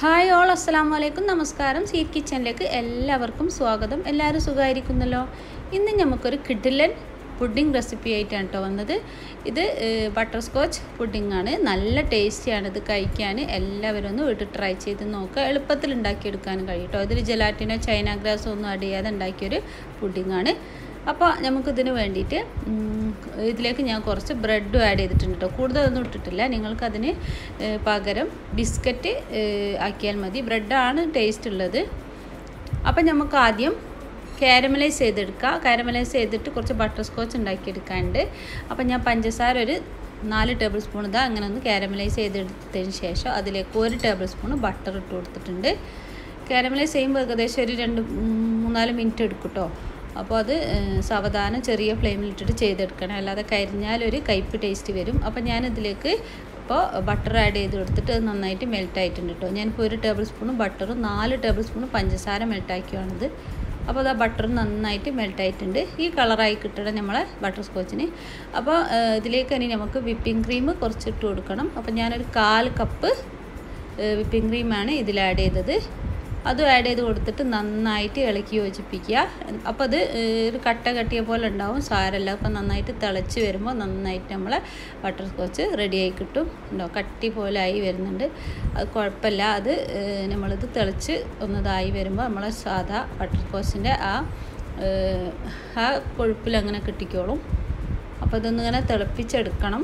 hi all അസ്സാം വലൈക്കും നമസ്കാരം സീറ്റ് കിച്ചണിലേക്ക് എല്ലാവർക്കും സ്വാഗതം എല്ലാവരും സുഖമായിരിക്കുന്നല്ലോ ഇന്ന് നമുക്കൊരു കിഡിലൻ പുഡിംഗ് റെസിപ്പി ആയിട്ടാണ് കേട്ടോ വന്നത് ഇത് ബട്ടർ സ്കോച്ച് പുഡിംഗ് ആണ് നല്ല ടേസ്റ്റിയാണ് ഇത് കഴിക്കാൻ എല്ലാവരും ഒന്ന് വീട്ടിൽ ട്രൈ ചെയ്ത് നോക്കുക എളുപ്പത്തിൽ ഉണ്ടാക്കിയെടുക്കാനും കഴിയും കേട്ടോ ഇതിൽ ജലാറ്റിനോ ചൈന ഗ്രാസോ ഒന്നും ആഡ് ചെയ്യാതെ ഉണ്ടാക്കിയൊരു പുഡിംഗ് ആണ് അപ്പോൾ നമുക്കിതിന് വേണ്ടിയിട്ട് ഇതിലേക്ക് ഞാൻ കുറച്ച് ബ്രെഡും ആഡ് ചെയ്തിട്ടുണ്ട് കേട്ടോ കൂടുതലൊന്നും ഇട്ടിട്ടില്ല നിങ്ങൾക്കതിന് പകരം ബിസ്ക്കറ്റ് ആക്കിയാൽ മതി ബ്രെഡാണ് ടേസ്റ്റ് ഉള്ളത് അപ്പം നമുക്ക് ആദ്യം കാരമലൈസ് ചെയ്തെടുക്കുക കാരമലൈസ് ചെയ്തിട്ട് കുറച്ച് ബട്ടർ സ്കോച്ച് ഉണ്ടാക്കിയെടുക്കാനുണ്ട് അപ്പം ഞാൻ പഞ്ചസാര ഒരു നാല് ടേബിൾ സ്പൂൺ ഇതാ അങ്ങനെ ഒന്ന് കാരമലൈസ് ചെയ്തെടുത്തതിന് ശേഷം അതിലേക്ക് ഒരു ടേബിൾ സ്പൂൺ ബട്ടർ ഇട്ട് കൊടുത്തിട്ടുണ്ട് കാരമലൈസ് ചെയ്യുമ്പോൾ ഏകദേശം ഒരു രണ്ട് മൂന്നാല് മിനിറ്റ് എടുക്കും കേട്ടോ അപ്പോൾ അത് സാവധാനം ചെറിയ ഫ്ലെയിമിലിട്ടിട്ട് ചെയ്തെടുക്കണം അല്ലാതെ കരിഞ്ഞാലൊരു കയ്പ്പ് ടേസ്റ്റ് വരും അപ്പോൾ ഞാനിതിലേക്ക് ഇപ്പോൾ ബട്ടർ ആഡ് ചെയ്ത് കൊടുത്തിട്ട് അത് നന്നായിട്ട് മെൽറ്റ് ആയിട്ടുണ്ട് കേട്ടോ ഞാനിപ്പോൾ ഒരു ടേബിൾ സ്പൂണും ബട്ടറും നാല് ടേബിൾ സ്പൂണും പഞ്ചസാര മെൽട്ടാക്കിയാണിത് അപ്പോൾ അത് ആ ബട്ടർ നന്നായിട്ട് മെൽറ്റ് ആയിട്ടുണ്ട് ഈ കളറായി കിട്ടണം നമ്മളെ ബട്ടർ സ്കോച്ചിന് അപ്പോൾ ഇതിലേക്ക് ഇനി നമുക്ക് വിപ്പിംഗ് ക്രീം കുറച്ച് ഇട്ട് കൊടുക്കണം അപ്പോൾ ഞാനൊരു കാൽ കപ്പ് വിപ്പിംഗ് ക്രീമാണ് ഇതിൽ ആഡ് ചെയ്തത് അതും ആഡ് ചെയ്ത് കൊടുത്തിട്ട് നന്നായിട്ട് ഇളക്കി യോജിപ്പിക്കുക അപ്പോൾ അത് ഒരു കട്ട കട്ടിയ പോലെ ഉണ്ടാവും സാരല്ല അപ്പോൾ നന്നായിട്ട് തിളച്ച് വരുമ്പോൾ നന്നായിട്ട് നമ്മളെ ബട്ടർ സ്കോച്ച് റെഡിയായി കിട്ടും ഉണ്ടോ കട്ടി പോലെ ആയി വരുന്നുണ്ട് അത് കുഴപ്പമില്ല അത് നമ്മളിത് തിളച്ച് ഒന്നതായി വരുമ്പോൾ നമ്മളെ സാധാ ബട്ടർ സ്കോച്ചിൻ്റെ ആ ആ കൊഴുപ്പിൽ അങ്ങനെ കിട്ടിക്കോളും അപ്പോൾ ഇതൊന്നിങ്ങനെ തിളപ്പിച്ചെടുക്കണം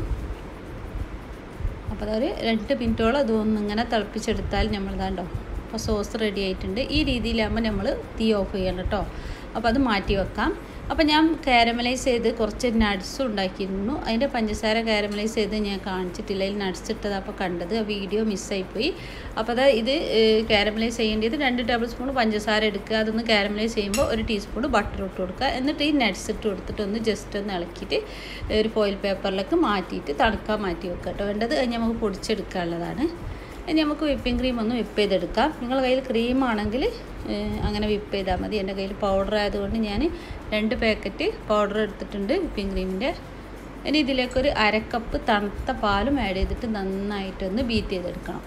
അപ്പോൾ അതൊരു രണ്ട് മിനിറ്റോളം ഇതൊന്നിങ്ങനെ തിളപ്പിച്ചെടുത്താൽ നമ്മളിതാണ്ടോ അപ്പോൾ സോസ് റെഡി ആയിട്ടുണ്ട് ഈ രീതിയിലാകുമ്പോൾ നമ്മൾ തീ ഓഫ് ചെയ്യണം കേട്ടോ അപ്പോൾ അത് മാറ്റി വെക്കാം അപ്പോൾ ഞാൻ കാരമലൈസ് ചെയ്ത് കുറച്ച് നട്ട്സും ഉണ്ടാക്കിയിരുന്നു അതിൻ്റെ പഞ്ചസാര കാരമലൈസ് ചെയ്ത് ഞാൻ കാണിച്ചിട്ടില്ല അതിൽ നട്ട്സ് ഇട്ടത് അപ്പോൾ കണ്ടത് ആ വീഡിയോ മിസ്സായിപ്പോയി അപ്പോൾ അത് ഇത് കാരമലൈസ് ചെയ്യേണ്ടത് രണ്ട് ടേബിൾ സ്പൂൺ പഞ്ചസാര എടുക്കുക അതൊന്ന് കാരമലൈസ് ചെയ്യുമ്പോൾ ഒരു ടീസ്പൂൺ ബട്ടർ ഇട്ട് കൊടുക്കുക എന്നിട്ട് ഈ നട്ട്സ് ഇട്ട് കൊടുത്തിട്ട് ഒന്ന് ജസ്റ്റ് ഒന്ന് ഇളക്കിയിട്ട് ഒരു ഫോയിൽ പേപ്പറിലേക്ക് മാറ്റിയിട്ട് തണുക്കാൻ മാറ്റി വെക്കുക കേട്ടോ വേണ്ടത് കഴിഞ്ഞ് നമുക്ക് പൊടിച്ചെടുക്കാനുള്ളതാണ് ഇനി നമുക്ക് വിപ്പിംഗ് ക്രീം ഒന്ന് വിപ്പ് ചെയ്തെടുക്കാം നിങ്ങളുടെ കയ്യിൽ ക്രീം ആണെങ്കിൽ അങ്ങനെ വിപ്പ് ചെയ്താൽ മതി എൻ്റെ കയ്യിൽ പൗഡർ ആയതുകൊണ്ട് ഞാൻ രണ്ട് പാക്കറ്റ് പൗഡർ എടുത്തിട്ടുണ്ട് വിപ്പിംഗ് ക്രീമിൻ്റെ ഇനി ഇതിലേക്കൊരു അരക്കപ്പ് തണുത്ത പാലും ആഡ് ചെയ്തിട്ട് നന്നായിട്ടൊന്ന് ബീറ്റ് ചെയ്തെടുക്കണം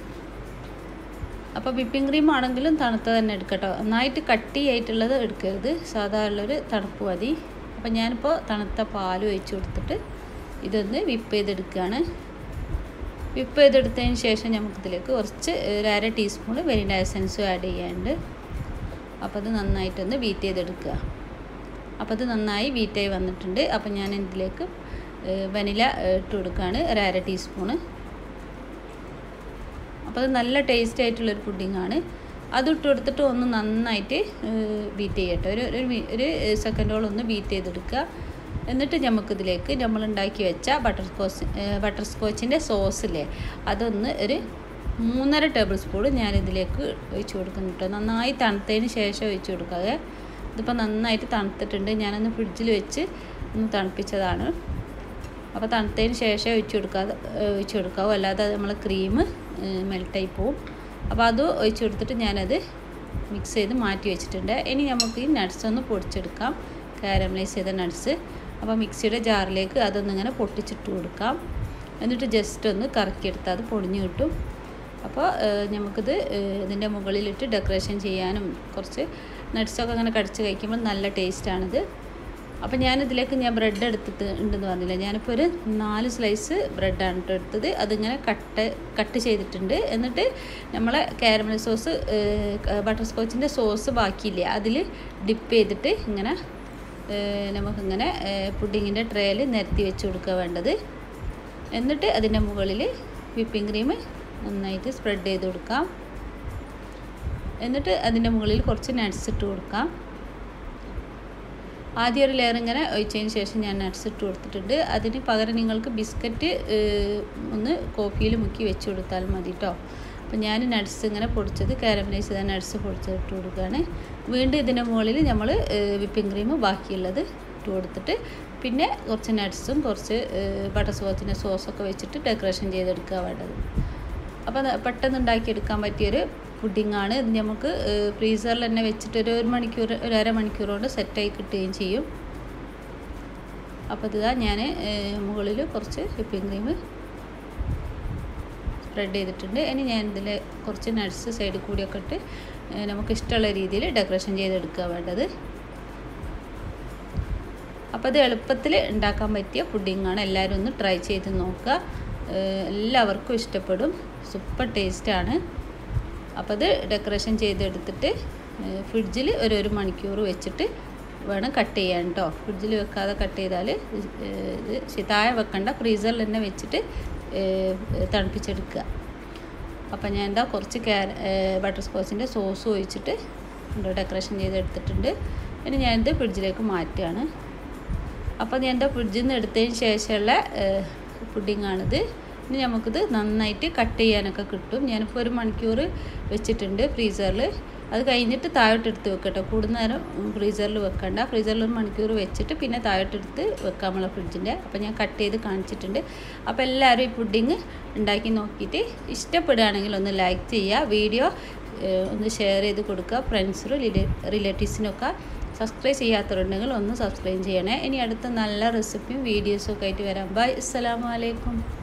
അപ്പോൾ വിപ്പിംഗ് ക്രീം ആണെങ്കിലും തണുത്ത തന്നെ എടുക്കട്ടോ നന്നായിട്ട് കട്ടിയായിട്ടുള്ളത് എടുക്കരുത് സാധാരണ ഒരു തണുപ്പ് മതി അപ്പോൾ ഞാനിപ്പോൾ തണുത്ത പാൽ ഒഴിച്ച് കൊടുത്തിട്ട് ഇതൊന്ന് വിപ്പ് ചെയ്തെടുക്കുകയാണ് വിപ്പ് ചെയ്തെടുത്തതിന് ശേഷം നമുക്കിതിലേക്ക് കുറച്ച് ഒരു അര ടീസ്പൂൺ വെനില എസൻസും ആഡ് ചെയ്യാനുണ്ട് അപ്പോൾ അത് നന്നായിട്ടൊന്ന് ബീറ്റ് ചെയ്തെടുക്കുക അപ്പോൾ അത് നന്നായി ബീറ്റായി വന്നിട്ടുണ്ട് അപ്പോൾ ഞാൻ ഇതിലേക്ക് വനില ഇട്ട് കൊടുക്കുകയാണ് ഒരു അര ടീസ്പൂണ് അപ്പോൾ അത് നല്ല ടേസ്റ്റ് ആയിട്ടുള്ളൊരു പുഡിങ്ങാണ് അത് ഇട്ട് കൊടുത്തിട്ട് ഒന്ന് നന്നായിട്ട് ബീറ്റ് ചെയ്യട്ടെ ഒരു ഒരു സെക്കൻഡോളം ഒന്ന് ബീറ്റ് ചെയ്തെടുക്കുക എന്നിട്ട് നമുക്കിതിലേക്ക് നമ്മൾ ഉണ്ടാക്കി വെച്ച ബട്ടർ സ്കോച്ച് ബട്ടർ സ്കോച്ചിൻ്റെ സോസില്ലേ അതൊന്ന് ഒരു മൂന്നര ടേബിൾ സ്പൂൺ ഞാനിതിലേക്ക് ഒഴിച്ച് കൊടുക്കുന്നു കേട്ടോ നന്നായി തണുത്തതിന് ശേഷം ഒഴിച്ച് കൊടുക്കുക ഇതിപ്പോൾ നന്നായിട്ട് തണുത്തിട്ടുണ്ട് ഞാനൊന്ന് ഫ്രിഡ്ജിൽ വെച്ച് ഒന്ന് തണുപ്പിച്ചതാണ് അപ്പോൾ തണുത്തതിന് ശേഷം ഒഴിച്ച് കൊടുക്കാതെ ഒഴിച്ച് കൊടുക്കാവൂ അല്ലാതെ നമ്മൾ ക്രീം മെൽട്ടായി പോവും അപ്പോൾ അത് ഒഴിച്ച് കൊടുത്തിട്ട് ഞാനത് മിക്സ് ചെയ്ത് മാറ്റി വെച്ചിട്ടുണ്ട് ഇനി നമുക്ക് ഈ നട്ട്സ് ഒന്ന് പൊടിച്ചെടുക്കാം കാരമലൈസ് ചെയ്ത നട്ട്സ് അപ്പോൾ മിക്സിയുടെ ജാറിലേക്ക് അതൊന്നിങ്ങനെ പൊട്ടിച്ചിട്ട് കൊടുക്കാം എന്നിട്ട് ജസ്റ്റ് ഒന്ന് കറക്കിയെടുത്താൽ അത് പൊടിഞ്ഞ് കിട്ടും അപ്പോൾ നമുക്കിത് ഇതിൻ്റെ മുകളിലിട്ട് ഡെക്കറേഷൻ ചെയ്യാനും കുറച്ച് നട്ട്സൊക്കെ അങ്ങനെ കടിച്ച് കഴിക്കുമ്പോൾ നല്ല ടേസ്റ്റാണിത് അപ്പോൾ ഞാനിതിലേക്ക് ഞാൻ ബ്രെഡ് എടുത്തിട്ട് ഉണ്ടെന്ന് പറഞ്ഞില്ല ഞാനിപ്പോൾ ഒരു നാല് സ്ലൈസ് ബ്രെഡാണ് കേട്ടോ എടുത്തത് അതിങ്ങനെ കട്ട് കട്ട് ചെയ്തിട്ടുണ്ട് എന്നിട്ട് നമ്മളെ കാരമൽ സോസ് ബട്ടർ സ്കോച്ചിൻ്റെ സോസ് ബാക്കിയില്ലേ അതിൽ ഡിപ്പ് ചെയ്തിട്ട് ഇങ്ങനെ നമുക്കിങ്ങനെ പുഡിങ്ങിൻ്റെ ട്രേയിൽ നിരത്തി വെച്ച് കൊടുക്കുക വേണ്ടത് എന്നിട്ട് അതിൻ്റെ മുകളിൽ വിപ്പിംഗ് ക്രീം നന്നായിട്ട് സ്പ്രെഡ് ചെയ്ത് കൊടുക്കാം എന്നിട്ട് അതിൻ്റെ മുകളിൽ കുറച്ച് നട്ട്സ് ഇട്ട് കൊടുക്കാം ആദ്യം ഒരു ലെയർ ഇങ്ങനെ ഒഴിച്ചതിന് ശേഷം ഞാൻ നട്ട്സ് ഇട്ട് കൊടുത്തിട്ടുണ്ട് അതിന് പകരം നിങ്ങൾക്ക് ബിസ്ക്കറ്റ് ഒന്ന് കോഫിയിൽ മുക്കി വെച്ച് കൊടുത്താൽ മതി കേട്ടോ അപ്പോൾ ഞാൻ നട്ട്സ് ഇങ്ങനെ പൊടിച്ചത് കാരമലൈസ് ചെയ്ത നട്ട്സ് പൊടിച്ചത് ഇട്ട് കൊടുക്കുകയാണ് വീണ്ടും ഇതിൻ്റെ മുകളിൽ നമ്മൾ വിപ്പിംഗ് ക്രീം ബാക്കിയുള്ളത് ഇട്ട് കൊടുത്തിട്ട് പിന്നെ കുറച്ച് നട്ട്സും കുറച്ച് ബട്ടർ സ്കോച്ചിൻ്റെ സോസൊക്കെ വെച്ചിട്ട് ഡെക്കറേഷൻ ചെയ്തെടുക്കുക വേണ്ടത് അപ്പോൾ പെട്ടെന്ന് ഉണ്ടാക്കിയെടുക്കാൻ പറ്റിയൊരു പുഡിങ്ങാണ് ഇത് നമുക്ക് ഫ്രീസറിൽ തന്നെ വെച്ചിട്ട് ഒരു ഒരു മണിക്കൂർ ഒരു അരമണിക്കൂർ കൊണ്ട് സെറ്റായി കിട്ടുകയും ചെയ്യും അപ്പോൾ ഇതാ ഞാൻ മുകളിൽ കുറച്ച് വിപ്പിംഗ് ക്രീം സ്പ്രെഡ് ചെയ്തിട്ടുണ്ട് ഇനി ഞാൻ ഇതിൽ കുറച്ച് നട്ട്സ് സൈഡിൽ കൂടിയൊക്കെ ഇട്ട് ഏഹ് നമുക്ക് ഇഷ്ടമുള്ള രീതിയിൽ ഡെക്കറേഷൻ ചെയ്തെടുക്കുക വേണ്ടത് അപ്പോൾ അത് എളുപ്പത്തിൽ ഉണ്ടാക്കാൻ പറ്റിയ പുഡിങ്ങാണ് എല്ലാവരും ഒന്ന് ട്രൈ ചെയ്ത് നോക്കുക ഏഹ് എല്ലാവർക്കും ഇഷ്ടപ്പെടും സൂപ്പർ ടേസ്റ്റാണ് അപ്പോൾ അത് ഡെക്കറേഷൻ ചെയ്തെടുത്തിട്ട് ഫ്രിഡ്ജിൽ ഒരു ഒരു മണിക്കൂർ വെച്ചിട്ട് വേണം കട്ട് ചെയ്യാൻ കേട്ടോ ഫ്രിഡ്ജിൽ വെക്കാതെ കട്ട് ചെയ്താൽ ഇത് ശ- താഴെ വെക്കണ്ട ഫ്രീസറിൽ തന്നെ വെച്ചിട്ട് ഏഹ് തണുപ്പിച്ചെടുക്കുക അപ്പം ഞാൻ എന്താ കുറച്ച് ക്യാര ബട്ടർ സ്കോച്ചിൻ്റെ സോസ് ഒഴിച്ചിട്ട് ഡെക്കറേഷൻ ചെയ്തെടുത്തിട്ടുണ്ട് ഇനി ഞാനിത് ഫ്രിഡ്ജിലേക്ക് മാറ്റുകയാണ് അപ്പോൾ ഞാൻ എൻ്റെ ഫ്രിഡ്ജിൽ നിന്ന് എടുത്തതിന് ശേഷമുള്ള പുഡിങ്ങാണിത് ഇനി നമുക്കിത് നന്നായിട്ട് കട്ട് ചെയ്യാനൊക്കെ കിട്ടും ഞാനിപ്പോൾ ഒരു മണിക്കൂർ വെച്ചിട്ടുണ്ട് ഫ്രീസറിൽ അത് കഴിഞ്ഞിട്ട് താഴോട്ട് എടുത്ത് വെക്കട്ടെ കൂടുതൽ നേരം ഫ്രീസറിൽ വെക്കണ്ട ഫ്രീസറിൽ ഒരു മണിക്കൂർ വെച്ചിട്ട് പിന്നെ താഴോട്ടെടുത്ത് വെക്കാം നമ്മളെ ഫ്രിഡ്ജിൻ്റെ അപ്പോൾ ഞാൻ കട്ട് ചെയ്ത് കാണിച്ചിട്ടുണ്ട് അപ്പോൾ എല്ലാവരും ഈ പുഡിങ് ഉണ്ടാക്കി നോക്കിയിട്ട് ഇഷ്ടപ്പെടുകയാണെങ്കിൽ ഒന്ന് ലൈക്ക് ചെയ്യുക വീഡിയോ ഏഹ്, ഒന്ന് ഷെയർ ചെയ്ത് കൊടുക്കുക ഫ്രണ്ട്സിനും റിലേറ്റീവ്സിനൊക്കെ സബ്സ്ക്രൈബ് ചെയ്യാത്തവരുണ്ടെങ്കിൽ ഒന്ന് സബ്സ്ക്രൈബ് ചെയ്യണേ ഇനി അടുത്ത നല്ല റെസിപ്പിയും വീഡിയോസും ഒക്കെ ആയിട്ട് വരാം ബൈ അസ്സലാമു അലൈക്കും